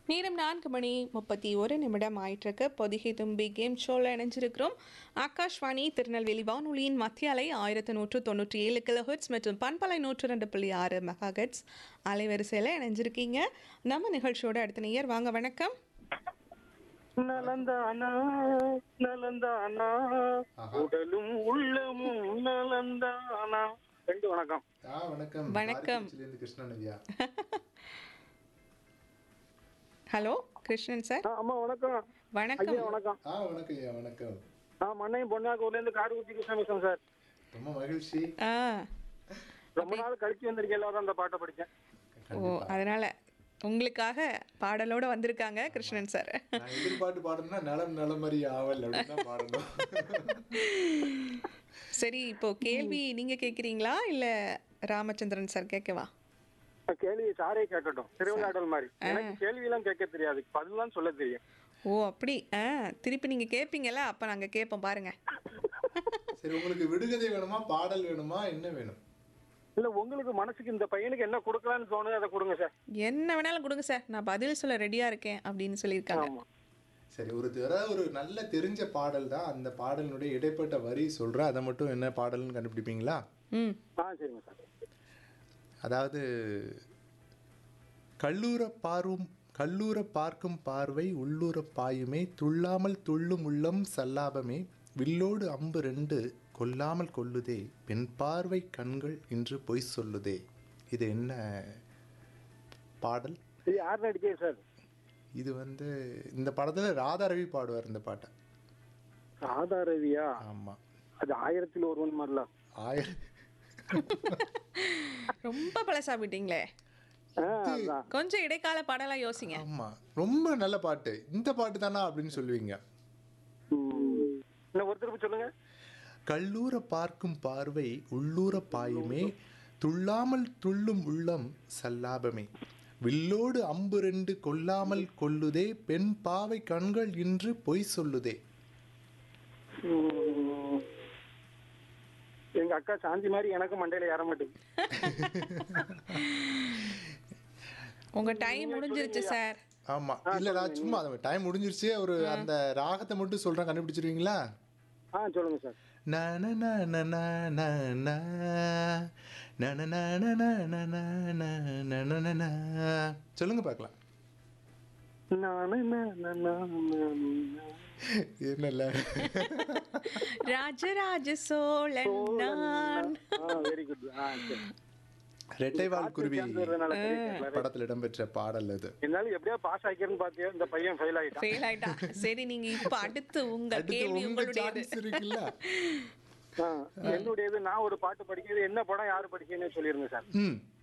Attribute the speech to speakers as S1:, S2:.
S1: நேரம் நான்கு மணி முப்பத்தி ஒரு நிமிடம் ஆயிட்டிருக்கு பொதிகை தும்பி கேம் ஷோவில் இணைஞ்சிருக்கிறோம் ஆகாஷ்வாணி திருநெல்வேலி வானொலியின் மத்திய அலை ஆயிரத்து நூற்று தொண்ணூற்றி ஏழு கிலோஹெட்ஸ் மற்றும் பண்பலை நூற்று ரெண்டு புள்ளி ஆறு மெகாஹெட்ஸ் அலைவரிசையில் இணைஞ்சிருக்கீங்க நம்ம நிகழ்ச்சியோட அடுத்த நேயர் வாங்க வணக்கம்
S2: நலந்தானா நலந்தானா உடலும் உள்ளமும் நலந்தானா ரெண்டு வணக்கம்
S3: ஆ வணக்கம்
S1: வணக்கம்.
S3: பாரதியிலிருந்து கிருஷ்ணன் ஐயா
S1: ஹலோ கிருஷ்ணன் சார்
S2: ஆ, அம்மா வணக்கம்
S1: வணக்கம்
S2: ஐயா வணக்கம்
S3: ஆ வணக்கம் ஐயா வணக்கம்
S2: ஆ மண்ணையும் பொன்னாக்கூர்ல இருந்து காடுகுச்சி கிருஷ்ண பேசுறேன் சார்
S3: ரொம்ப மகிழ்ச்சி
S1: ஆ
S2: ரொம்ப நாள் கழிச்சு வந்திருக்கேன் எல்லாரும் அந்த பாட்டை படிச்சேன்
S1: ஓ அதனால உங்களுக்காக பாடலோட வந்திருக்காங்க கிருஷ்ணன் சார்
S3: நான் எதிர்பார்த்து பாடணும்னா நலம் நலமறி ஆவல் அப்படின்னு தான் பாடணும்
S1: சரி இப்போ கேள்வி நீங்க கேக்குறீங்களா இல்ல ராமச்சந்திரன் சார் கேட்கவா
S2: கேள்வி சாரே கேட்கட்டும் திருவிழாடல் மாதிரி எனக்கு கேள்வி எல்லாம் கேட்க தெரியாது பதிலாம் சொல்ல தெரியும்
S1: ஓ அப்படி ஆ திருப்பி நீங்க கேட்பீங்கல்ல அப்ப நாங்க கேட்போம் பாருங்க
S3: சரி உங்களுக்கு விடுகதை வேணுமா பாடல் வேணுமா என்ன வேணும்
S2: இல்ல உங்களுக்கு மனசுக்கு இந்த பையனுக்கு என்ன கொடுக்கலாம்னு தோணுது அதை கொடுங்க சார்
S1: என்ன வேணாலும் கொடுங்க சார் நான் பதில் சொல்ல ரெடியா இருக்கேன் அப்படின்னு சொல்லியிருக்காங்க
S2: ஆமா
S3: சரி ஒரு தர ஒரு நல்ல தெரிஞ்ச பாடல் தான் அந்த பாடலினுடைய இடைப்பட்ட வரி சொல்றேன் அதை மட்டும் என்ன பாடல்னு கண்டுபிடிப்பீங்களா
S1: ம்
S2: ஆ சரிங்க சார்
S3: அதாவது கல்லூர பார்வும் கல்லூர பார்க்கும் பார்வை உள்ளூர பாயுமே துள்ளாமல் துள்ளும் உள்ளம் சல்லாபமே வில்லோடு அம்பு ரெண்டு கொல்லாமல் கொல்லுதே பெண் பார்வை கண்கள் இன்று பொய் சொல்லுதே இது என்ன பாடல்
S2: இது யார் நடிச்சே சார்
S3: இது வந்து இந்த படத்தில் ராதா ரவி பாடுவார் இந்த பாட்டை
S2: ராதா ரவியா
S3: ஆமாம்
S2: அது ஆயிரத்தில் ஒருவன் மாதிரிலாம்
S3: ஆயிரம்
S1: ரொம்ப பழசா போயிட்டீங்களே
S2: ஆ, அதான்.
S1: கொஞ்சம் இடைக்கால பாடலா யோசிங்க
S3: ஆமாம் ரொம்ப நல்ல பாட்டு இந்த பாட்டு தானா அப்படின்னு சொல்லுவீங்க
S2: ம். இன்னும் ஒரு திருப்பி சொல்லுங்க
S3: கல்லூர பார்க்கும் பார்வை உள்ளூர பாயுமே துள்ளாமல் துள்ளும் உள்ளம் சல்லாபமே வில்லோடு அம்பு ரெண்டு கொல்லாமல் கொல்லுதே பெண் பாவை கண்கள் இன்று பொய் சொல்லுதே
S2: ம். எங்க அக்கா சாந்தி மாதிரி எனக்கு மண்டையில ஏற மாட்டேங்குது
S1: உங்க டைம் முடிஞ்சிருச்சு சார்
S3: ஆமா இல்ல நான் சும்மா டைம் முடிஞ்சிருச்சு ஒரு அந்த ராகத்தை மட்டும் சொல்றேன் கண்டுபிடிச்சிருவீங்களா
S2: ஆ சொல்லுங்க சார்
S3: ந ந ந ந ந ந ந. ந ந ந ந ந ந ந ந ந ந ந ந. சொல்லுங்க பார்க்கலாம்
S2: நானு நானு நானு
S3: என்னல்ல
S1: ராஜராஜ சோழன் நான்
S2: வெரி குட் ஆ சரி
S3: ரெட்டைவால் குருவி
S2: சேர்ந்ததுனால தெரியுது.
S3: படத்தில் இடம்பெற்ற பாடல் அது
S2: என்னால எப்படியா பாஸ் ஆக்கிறேன்னு பாத்தியா இந்த பையன் ஃபெயில் ஆயிட்டான்
S1: ஃபெயில் ஆயிட்டா சரி நீங்க இப்ப அடுத்து உங்க
S3: அடுத்து
S1: கேள்வி
S3: உங்க
S1: உங்களுடையது
S3: சான்ஸ் இருக்குல்ல
S2: ஆ, என்னுடையது நான் ஒரு பாட்டு படிக்கிறது என்ன படம் யாரு படிக்கணும்னு சொல்லிருங்க சார்
S3: ம்